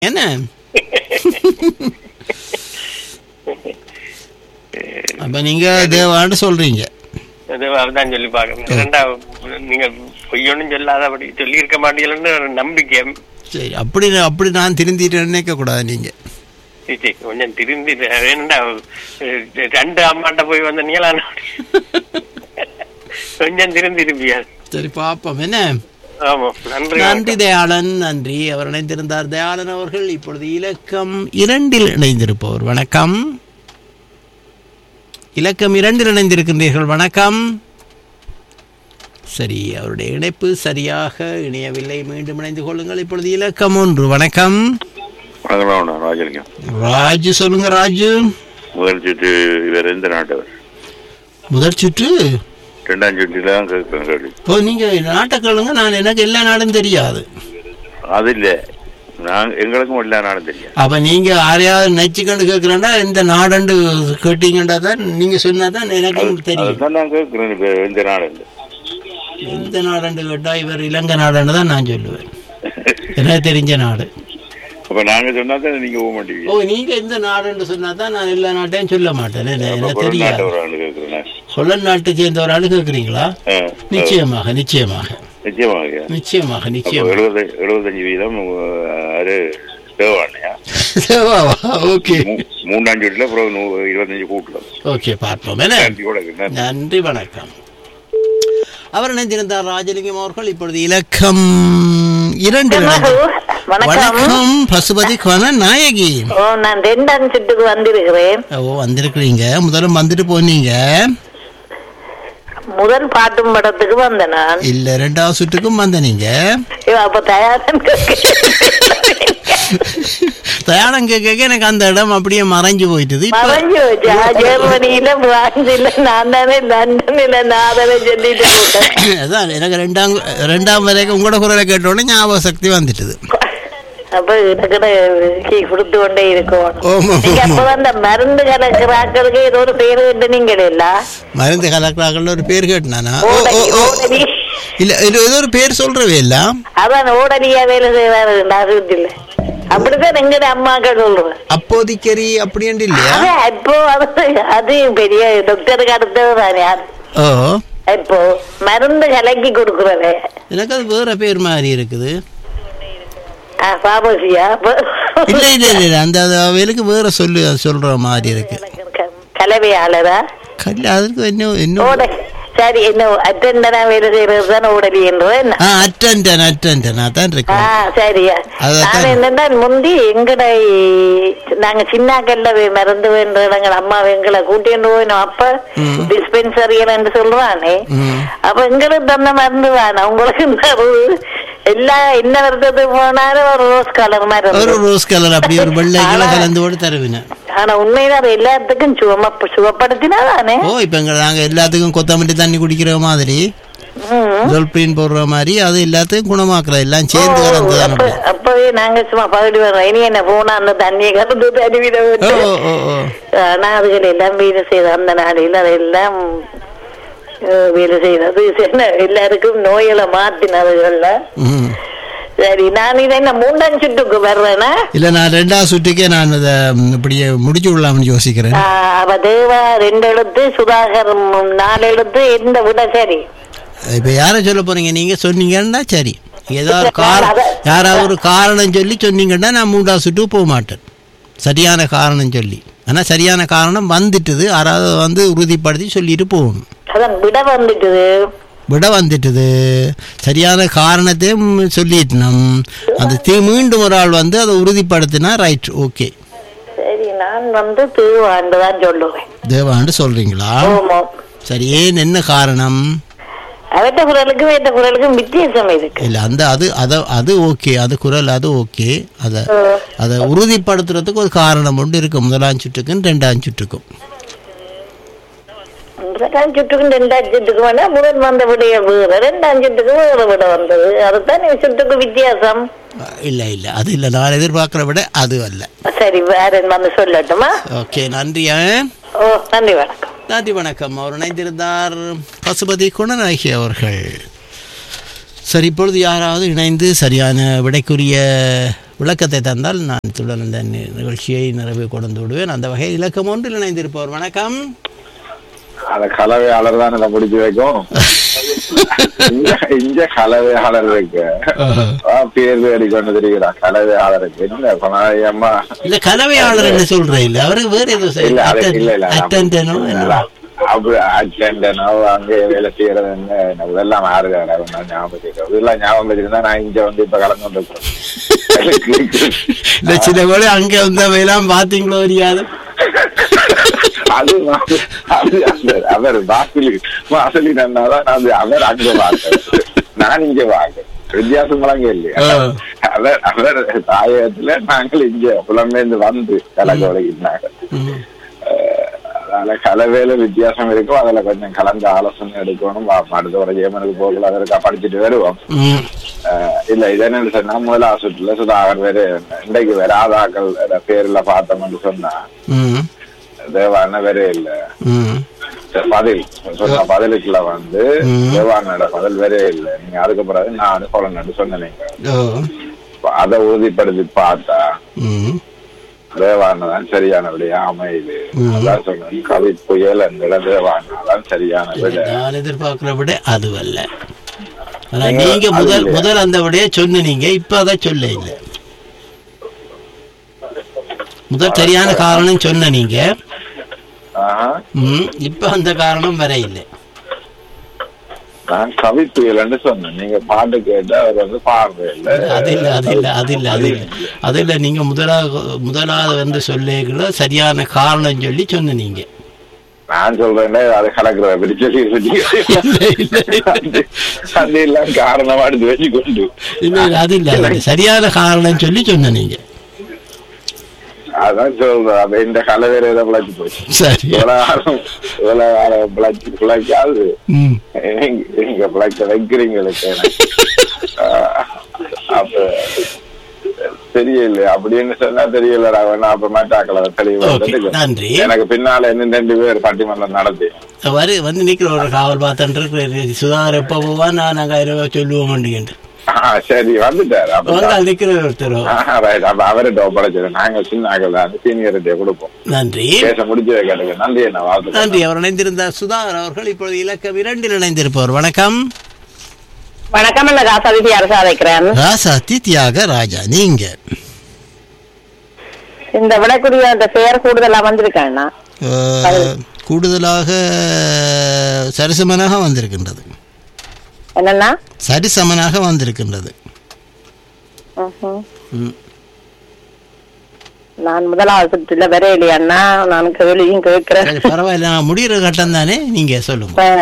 என்ன அப்ப நீங்க தேவான்னு சொல்றீங்க தான் சொல்லி பாக்கணும் ரெண்டாவது நீங்க பொய்யொன்னும் சொல்லாதபடி சொல்லி இருக்க மாட்டீங்கன்னு ஒரு நம்பிக்கை சரி அப்படி அப்படி நான் திருந்திட்டு நினைக்க கூடாது நீங்க சரி, சரி, கொஞ்சம் திரும்பி வேண்டா ரெண்டு அம்மாட்ட போய் வந்த நீங்களா கொஞ்சம் திரும்பி இருப்பியா சரி பாப்போம் என்ன ஆமா நன்றி நன்றி தயாளன் நன்றி அவர் இணைந்திருந்தார் தயாளன் அவர்கள் இப்பொழுது இலக்கம் இரண்டில் இணைந்திருப்பவர் வணக்கம் இலக்கம் இரண்டில் இணைந்திருக்கின்றீர்கள் வணக்கம் சரி அவருடைய இணைப்பு சரியாக இணையவில்லை மீண்டும் இணைந்து கொள்ளுங்கள் இப்பொழுது இலக்கம் ஒன்று வணக்கம் வணக்கம் ராஜலிங்கம் ராஜு சொல்லுங்க ராஜு முதல் சுற்று இவர் எந்த நாட்டவர் முதல் சுற்று ரெண்டாம் சுற்றில தான் கேட்கிறேன் கேள்வி இப்போ நீங்க நாட்டை கேளுங்க நான் எனக்கு எல்லா நாடும் தெரியாது அது இல்லை நாங்க எங்களுக்கும் எல்லா நாடும் தெரியும் அப்ப நீங்க யாரையாவது நச்சுக்கண்டு கேட்கிறேன்டா இந்த நாடண்டு கேட்டீங்கடா தான் நீங்க சொன்னா தான் எனக்கும் தெரியும் அதுதான் நான் கேட்கிறேன் இப்போ எந்த நாடு எந்த நாடண்டு கேட்டா இவர் இலங்கை நாடன்னு தான் நான் சொல்லுவேன் எனக்கு தெரிஞ்ச நாடு அப்ப நாங்க சொன்னா தான் நீங்க போக மாட்டீங்க ஓ நீங்க எந்த நாடுன்னு சொன்னா தான் நான் எல்லா நாட்டையும் சொல்ல மாட்டேன் என்ன- அப்ப எனக்கு புறம் தெரியாது நாட்டவரான்னு கேட்கிறேன் கொல்லன் நாட்டை சேர்ந்த ஒரு ஆளு கேட்குறீங்களா ஆ, நிச்சயமாக நிச்சயமாக நிச்சயமாக நிச்சயமாக அப்போ நிச்சயமாக எழுபது எழுபத்தஞ்சு வீதம் அது தேவாண்ணையா ஓகே மூன்றாம் சுற்றில அப்புறம் நூ- இருபத்தஞ்சு கூட்டலாம் ஓகே பார்ப்போம் என்ன நன்றி கூட இருக்கு. நன்றி வணக்கம் அவர் இணைந்திருந்தார் ராஜலிங்கம் அவர்கள் இப்பொழுது இலக்கம் இரண்டு வணக்கம் வணக்கம் பசுபதி கோன நாயகி ஓ நான் ரெண்டாம் சுட்டுக்கு வந்திருக்கிறேன் ஓ வந்திருக்கிறீங்க முதல்ல வந்துட்டு போனீங்க முதல் பாட்டும் படத்துக்கு வந்தேன் நான் இல்ல ரெண்டாவது சுற்றுக்கும் வந்த நீங்க ஐயோ, அப்ப தயாரன் தயாரம் கேட்க எனக்கு அந்த இடம் அப்படியே மறைஞ்சு போயிட்டுது இப்ப மறைஞ்சு வச்சா ஜெர்மனியில பிரான்சில நான் தானே லண்டன்ல நான் தானே சொல்லிட்டு போட்டேன் அதான் எனக்கு ரெண்டாம் ரெண்டாம் வரைக்கும் உங்களோட குரலை கேட்டோடனே ஞாபக சக்தி வந்துட்டுது அப்ப இடக்கிட கொடுத்து கொண்டே இருக்கும் ஆமா, நீங்க ஆமா. அப்பதான் இந்த மருந்து கலக்கிறாக்களுக்கு ஏதோ ஒரு பேரு விட்டு நீங்க இல்ல மருந்து கலக்கிறார்கள் ஒரு பேர் கேட்டனானா ஓ, ஓடலி ஓ, ஓ. ஓடலி இல்ல இது ஏதோ ஒரு பேர் சொல்றவே இல்ல அதான் ஓடலியா வேலை செய்வாரு இல்ல அப்படித்தான் எங்கட அம்மாக்கள் சொல்றேன் அப்போதிக்கரி அப்படின்ட்டு இல்லையா அது இப்போ அது அது பெரிய டாக்டருக்கு அடுத்தது தானே அது. ஓ இப்போ மருந்து கலக்கி கொடுக்குறது எனக்கு அது வேற பேர் மாதிரி இருக்குது பாபசியா இல்ல இல்ல இல்ல இல்ல அந்த அது அவைகளுக்கு வேற சொல்லு சொல்ற மாதிரி இருக்கு கலவையாளரா கல்ல அதுக்கு என்ன என்ன ஓட சரி என்ன அட்டண்டனா வேலை செய்யறது தானே ஓடலி என்றது என்ன ஆ அட்டன்டன் அட்டன்டன் அதான் ஆ இருக்கு சரியா அதான். நான் என்னன்னா முந்தி எங்கட நாங்க சின்னாக்கல்ல வே- மருந்து வேண்ட எங்கள் அம்மா எங்களை கூட்டிட்டு போயினோம் அப்ப ம். டிஸ்பென்சரியல் என்று சொல்லுவானே ம். அப்ப எங்களுக்கு தந்த மருந்து வேணும் உங்களுக்கு இந்த ஒரு- எல்லா என்ன வருத்தத்துக்கு போனாலும் ஒரு ரோஸ் கலர் மாதிரி ஒரு இருந்தது. ரோஸ் கலர் அப்படி ஒரு வெள்ளை கலர் ஆனா- கலந்து கூட தருவினேன் ஆனா உண்மையில அது எல்லாத்துக்கும் சுவம சுவப்படுத்தினா தானே ஓ இப்ப எங்க நாங்க எல்லாத்துக்கும் கொத்தமல்லி தண்ணி குடிக்கிற மாதிரி ம். ஜொல்பின் போடுற மாதிரி அது எல்லாத்தையும் குணமாக்குறது எல்லாம் சேர்ந்து கலந்து தான் அப்ப- அப்பவே நாங்க சும்மா பகுதி வர்றோம் இனி என்ன போனா அந்த தண்ணியை கலந்து தண்ணி விட ஓ விட்டு ஓ ஓ ஓ ஆனா அதுகள் எல்லாம் வேலை செய்த அந்த நாளில் அதெல்லாம் அஹ், வேலை செய்தது என்ன எல்லாருக்கும் நோய்களை மாத்தினதுகள்ல ம். சரி நான் இதை என்ன மூன்றாம் சுட்டுக்கு வர்றேன்னா இல்ல நான் ரெண்டாவது சுட்டுக்கே நான் இதை ம், இப்படியே முடிச்சு விடலாம்னு யோசிக்கிறேன் ஆஹ், அவ தேவா ரெண்டு எழுத்து சுதாகர் ம், நாலு எழுத்து எந்த விட சரி இப்ப யாரை சொல்ல போறீங்க நீங்க சொன்னீங்கன்னா சரி ஏதாவது காரணம் யாராவது ஒரு காரணம் சொல்லி சொன்னீங்கன்னா நான் மூன்றாவது சுட்டு போக மாட்டேன் சரியான காரணம் சொல்லி ஆனா சரியான காரணம் வந்துட்டுது யாராவது வந்து உறுதிப்படுத்தி சொல்லிட்டு போகணும் அதான் விட வந்துட்டுது விட வந்துட்டுது சரியான காரணத்தையும் சொல்லிட்டணும் அந்த தீ மீண்டும் ஒரு ஆள் வந்து அதை உறுதிப்படுத்தினா ரைட் ஓகே சரி நான் வந்து திருவாண்டு தான் சொல்லுவேன் தேவாண்டு சொல்றீங்களா ஓமோ சரி ஏன் என்ன காரணம் அவட்ட குரலுக்கும் வேட்ட குரலுக்கும் வித்தியாசம் இருக்கு இல்ல அந்த அது அத அது ஓகே அது குரல் அது ஓகே அத அதை உறுதிப்படுத்துறதுக்கு ஒரு காரணம் ஒன்று இருக்கு முதலாம் சுற்றுக்கும் ரெண்டாம் சுற்றுக்கும் முதலாம் சுட்டுக்கும் ரெண்டாம் சுட்டுக்கு வேணா முதல் வந்த விடைய வேறு ரெண்டாம் சுட்டுக்கு வேறு விட வந்தது அதுதான் சுட்டுக்கு வித்தியாசம் அஹ் இல்ல இல்ல அது இல்ல நான் எதிர்பார்க்கிற விட அது அல்ல சரி வேற வந்து சொல்லட்டுமா ஓகே நன்றி ஆ? ஓ நன்றி வணக்கம் நன்றி வணக்கம் அவர் இணைந்திருந்தார் பசுபதி குணநாயகி அவர்கள் சரி இப்பொழுது யாராவது இணைந்து சரியான விடைக்குரிய விளக்கத்தை தந்தால் நான் இத்துடன் இந்த நி- நிகழ்ச்சியை நிறைவு கொண்டு விடுவேன் அந்த வகையில் இலக்கம் ஒன்றில் இணைந்திருப்பவர் வணக்கம் அந்த கலவையாளர் தான் இதை முடிச்சு வைக்கும் இங்க இங்க கலவையாளர் இருக்கு ஆ, பேர் தேடி கொண்டு தெரிகிறான் கலவையாளருக்கு என்ன சொன்னாங்க அம்மா இல்ல கலவையாளர் என்ன சொல்ற இல்ல அவருக்கு வேற ஏதோ இல்ல அது இல்ல இல்ல அட்டன்டனோ அப்படி அட்டண்டனோ அங்கே வேலை செய்யறது என்ன எனக்கு இதெல்லாம் மாறுதாடா ஒன்னும் ஞாபகம் வச்சுக்கோ. இதெல்லாம் ஞாபகம் வச்சிருந்தா நான் இங்க வந்து இப்ப கலந்து இந்த சில வேலை அங்க வந்தவையெல்லாம் பாத்தீங்களோ தெரியாது அது வந்து- அது அந்த- அவர் வாசலி வாசலி நன்னாதான் அது அவர் அங்க வாங்க நான் இங்க வாங்க வித்தியாசம் அங்க இல்லையா ஆ. அவர் அவர் தாயகத்துல நாங்கள் இங்க புலம்பெயர்ந்து வந்து கலக்க உலகினாங்க ம். அதனால கலவையில வித்தியாசம் இருக்கும் அதுல கொஞ்சம் கலந்து ஆலோசனை எடுக்கணும் வா- அடுத்த வர ஜெயமனுக்கு போகல அதற்கா படிச்சுட்டு வருவோம் ம். அஹ் இல்ல இது என்ன சொன்னா முதல் சுற்றுல சுதாகர் வேறு இன்றைக்கு வராதாக்கள் பேர்ல பார்த்தோம்னு சொன்னா ம். தேவான வேறே இல்ல ம். பதில் சொன்ன பதிலுக்குள்ள வந்து ம். தேவானோட பதில் வேறே இல்ல நீங்க அதுக்கு பிறகு நான் சொல்லணும்னு சொன்னீங்க ஓ. அதை உறுதிப்படுத்தி பார்த்தா ம். தேவானதான் சரியான விடையா அமையுது ம். அதான் சொன்னேன் கவி புயல் அந்த தேவானதான் சரியான விடை நான் எதிர்பார்க்கிற விட அதுவல்ல ஆனா நீங்க- நீங்க அது முதல் இல்லையா? முதல் அந்த விடைய சொன்னீங்க இப்ப அதை சொல்ல இல்லை முதல் சரியான காரணம் சொன்ன நீங்க ஆஹா. ம், இப்ப அந்த காரணம் வர இல்லை நான் கவி புயல்னு சொன்னேன் நீங்க பாட்டு கேட்டு அவர் வந்து பாடுறது இல்ல அது இல்ல அது இல்ல அது இல்ல அது இல்ல அது இல்ல நீங்க முதலாவது முதலாவது வந்து சொல்லிக்கல சரியான காரணம் சொல்லி சொன்னீங்க நான் சொல்றேன் அது கலக்குற பிடிச்சு இல்ல, இல்ல. அது எல்லாம் காரணமா எடுத்து வச்சு கொண்டு இல்ல இல்ல, அது இல்ல அது இல்ல. சரியான காரணம் சொல்லி சொன்னீங்க அதான் சொல்றேன் அப்ப இந்த கலவேற ஏதோ பிழைச்சு போச்சு சரி இவ்வளவு காலம் இவ்வளவு காலம் பிழைச்சு பிழைக்காது ம் நீங்க நீங்க பிழைக்க வைக்கிறீங்களுக்கு எனக்கு. ஆஹ், அப்ப தெரியல அப்படின்னு சொன்னா தெரியலடா வேணா அப்ப மாட்டாக்கல தெளிவா ஓகே இருந்துக்கு. நன்றி எனக்கு பின்னால இன்னும் ரெண்டு பேர் பட்டிமன்றம் நடத்தி வரு வந்து நிக்கிற ஒரு காவல் பார்த்துட்டு சுதாகர் எப்போ போவா நான் நாங்கள் ஆயிரம் சொல்லுவோம் மாட்டேங்கிட்டு ஆஹ், சரி வந்துட்டாரு அப்ப வந்தால் நிக்கிற ஒருத்தர் ஆஹ், right. அப்ப அவர்கிட்ட ஒப்படைச்சது நாங்க சின்ன ஆக்கள் தான் சீனியர்கிட்ட கொடுப்போம் நன்றி பேச முடிஞ்சதை கேட்டுக்க நன்றி என்ன வாழ்த்து நன்றி அவர் இணைந்திருந்தார் சுதாகர் அவர்கள் இப்பொழுது இலக்கம் இரண்டில் இணைந்திருப்பவர் வணக்கம் வணக்கம் என்ன காசாதிபதி அரசா வைக்கிறேன் ராசாத்தி தியாக ராஜா நீங்க இந்த விடக்கூடிய அந்த பெயர் கூடுதலா வந்திருக்கேன்னா அஹ், கூடுதலாக சரிசமனாக வந்திருக்கின்றது என்னன்னா சரிசமனாக வந்திருக்கின்றது ம்ஹும். ம். நான் முதலாவது சுற்றுல வரையிலையண்ணா நான் கேள்வியும் கேட்கிறேன் சரி பரவாயில்ல நான் முடிகிற கட்டம் தானே நீங்க சொல்லுங்க இப்ப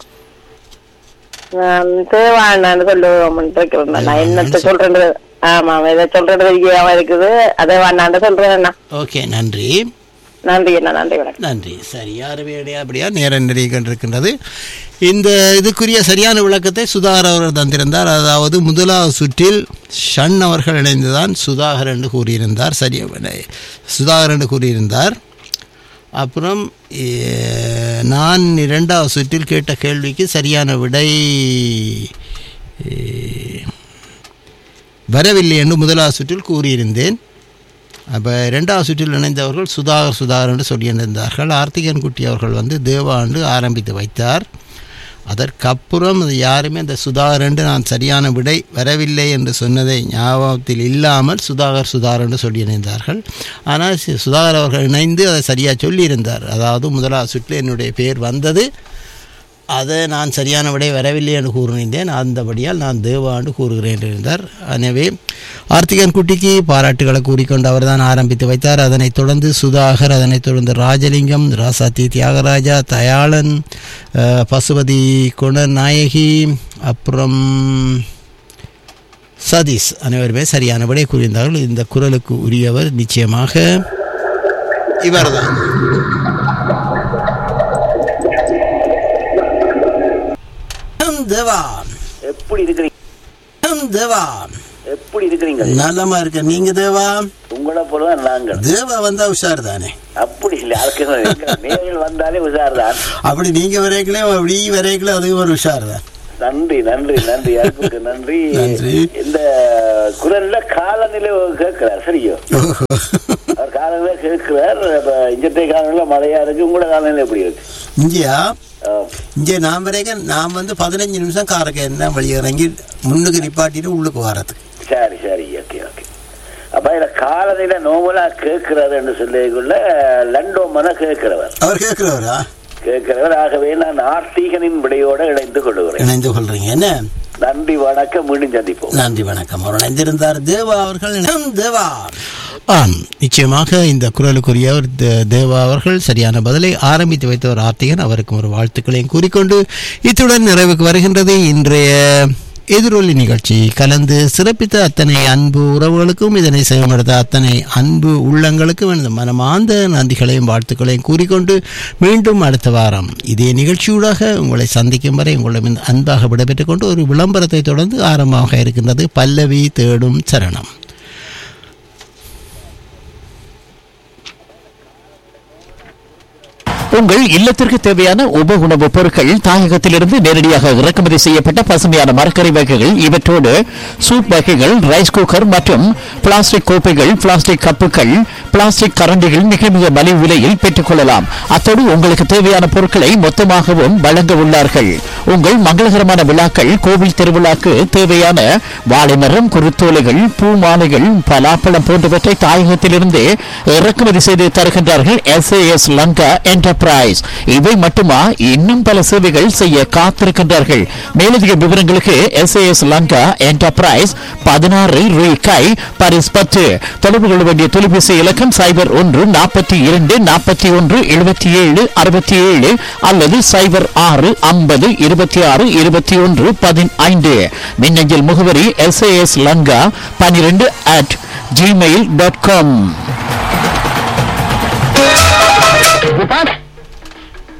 நான் தேவான்னு சொல்லுவோம் இருக்கிறேன் நான் என்னத்த சொல்றது ஆமா இதை சொல்றது தெரியாம இருக்குது அதே வாண்டாண்டு சொல்றேன் ஓகே நன்றி நன்றி அண்ணா நன்றி வணக்கம் நன்றி சரி யாருமே அப்படியா நேரம் நிறைய கொண்டிருக்கின்றது இந்த இதுக்குரிய சரியான விளக்கத்தை சுதாகர் அவர்கள் தந்திருந்தார் அதாவது முதலாவது சுற்றில் ஷண் அவர்கள் இணைந்துதான் சுதாகர் என்று கூறியிருந்தார் சரி சுதாகர் என்று கூறியிருந்தார் அப்புறம் ஏ, நான் இரண்டாவது சுற்றில் கேட்ட கேள்விக்கு சரியான விடை ஏ, வரவில்லை என்று முதலாவது சுற்றில் கூறியிருந்தேன் அப்போ ரெண்டாவது சுற்றில் இணைந்தவர்கள் சுதாகர் சுதாகர் என்று சொல்லியிருந்தார்கள் ஆர்த்திகன் குட்டி அவர்கள் வந்து தேவாண்டு ஆரம்பித்து வைத்தார் அதற்கப்புறம் அது யாருமே அந்த சுதாகர் என்று நான் சரியான விடை வரவில்லை என்று சொன்னதை ஞாபகத்தில் இல்லாமல் சுதாகர் சுதாகர் என்று சொல்லியிருந்தார்கள் ஆனால் சி- சுதாகர் அவர்கள் இணைந்து அதை சரியாக சொல்லியிருந்தார் அதாவது முதலாவது சுற்றில் என்னுடைய பெயர் வந்தது அதை நான் சரியான விடை வரவில்லை என்று கூறியிருந்தேன் அந்தபடியால் நான் தேவாண்டு கூறுகிறேன் என்று இருந்தார் எனவே ஆர்த்திகன் குட்டிக்கு பாராட்டுகளை கூறிக்கொண்டு அவர்தான் ஆரம்பித்து வைத்தார் அதனைத் தொடர்ந்து சுதாகர் அதனைத் தொடர்ந்து ராஜலிங்கம் ராசாத்தி தியாகராஜா தயாளன் அஹ், பசுபதி குணர் நாயகி அப்புறம் சதீஷ் அனைவருமே சரியான விடை கூறியிருந்தார்கள் இந்த குரலுக்கு உரியவர் நிச்சயமாக இவர்தான் தேவான் எப்படி இருக்கிறீங்க தேவான் எப்படி இருக்கிறீங்க நல்லமா இருக்க நீங்க தேவா உங்களை போலதான் நாங்கள் தேவா வந்தா உஷார் தானே அப்படி இல்லை அதுக்கு நேரில் வந்தாலே உஷார் தான் அப்படி நீங்க வரைக்கலே அப்படி வரைக்கல அதுவும் ஒரு உஷார் தான் நன்றி நன்றி நன்றி யாருக்கு நன்றி நன்றி. இந்த குரல்ல காலநிலை கேட்கிறார் சரியோ அவர் காலநிலை கேட்கிறார் இப்ப இஞ்சத்தை காலநிலை மழையா இருக்கு உங்களோட காலநிலை எப்படி இருக்கு இங்கேயா ஆ, இங்கே நான் வரைக்கும் நான் வந்து பதினஞ்சு நிமிஷம் காரக்க என்ன வழி இறங்கி முன்னுக்கு நிப்பாட்டிட்டு உள்ளுக்கு வரதுக்கு சரி சரி ஓகே ஓகே அப்ப இந்த காலநிலை நோமலா கேட்கிறாருன்னு சொல்லிக்குள்ள லண்டோ மன கேட்கிறவர் அவர் கேட்கிறவரா கேட்கிறவர் ஆகவே நான் ஆர்த்தீகனின் விடையோட இணைந்து கொள்கிறேன் இணைந்து கொள்றீங்க என்ன நன்றி வணக்கம் மீண்டும் சந்திப்போம் நன்றி வணக்கம் அவர் இணைந்திருந்தார் தேவா அவர்கள் இணை- தேவா ஆம் நிச்சயமாக இந்த குரலுக்குரியவர் தே- தேவா அவர்கள் சரியான பதிலை ஆரம்பித்து வைத்த ஒரு ஆர்த்திகன் அவருக்கும் ஒரு வாழ்த்துக்களையும் கூறிக்கொண்டு இத்துடன் நிறைவுக்கு வருகின்றது இன்றைய எதிரொலி நிகழ்ச்சி கலந்து சிறப்பித்த அத்தனை அன்பு உறவுகளுக்கும் இதனை செய்யப்படுத்த அத்தனை அன்பு உள்ளங்களுக்கும் எனது மனமார்ந்த நன்றிகளையும் வாழ்த்துக்களையும் கூறிக்கொண்டு மீண்டும் அடுத்த வாரம் இதே நிகழ்ச்சியூடாக உங்களை சந்திக்கும் வரை உங்களிடம் அன்பாக விடைபெற்றுக் கொண்டு ஒரு விளம்பரத்தை தொடர்ந்து ஆரம்பமாக இருக்கின்றது பல்லவி தேடும் சரணம் உங்கள் இல்லத்திற்கு தேவையான உப உணவுப் பொருட்கள் தாயகத்திலிருந்து நேரடியாக இறக்குமதி செய்யப்பட்ட பசுமையான மரக்கறி வகைகள் இவற்றோடு சூப் வகைகள் ரைஸ் குக்கர் மற்றும் பிளாஸ்டிக் கோப்பைகள் பிளாஸ்டிக் கப்புகள் பிளாஸ்டிக் கரண்டிகள் மிக மிக மலிவு விலையில் பெற்றுக்கொள்ளலாம் அத்தோடு உங்களுக்கு தேவையான பொருட்களை மொத்தமாகவும் வழங்க உள்ளார்கள் உங்கள் மங்களகரமான விழாக்கள் கோவில் திருவிழாக்கு தேவையான வாழைமரம் குருத்தோலைகள் பூ மாலைகள் பலாப்பழம் போன்றவற்றை தாயகத்திலிருந்து இறக்குமதி செய்து தருகின்றார்கள் எஸ்ஏஎஸ் லங்கா என்டர்பிரைஸ் இவை மட்டுமா இன்னும் பல சேவைகள் செய்ய காத்திருக்கின்றார்கள் மேலதிக விவரங்களுக்கு எஸ்ஏஎஸ் லங்கா என்டர்பிரைஸ் பதினாறு ரூபாய் பரிஸ் பத்து தொடர்பு கொள்ள வேண்டிய தொலைபேசி இலக்கம் சைபர் ஒன்று நாற்பத்தி இரண்டு நாற்பத்தி ஒன்று எழுபத்தி ஏழு அறுபத்தி ஏழு அல்லது சைபர் ஆறு ஐம்பது இருபத்தி ஆறு இருபத்தி ஒன்று பதினைந்து மின்னஞ்சல் முகவரி எஸ்ஏஎஸ் லங்கா பன்னிரெண்டு அட் ஜிமெயில் டாட் காம்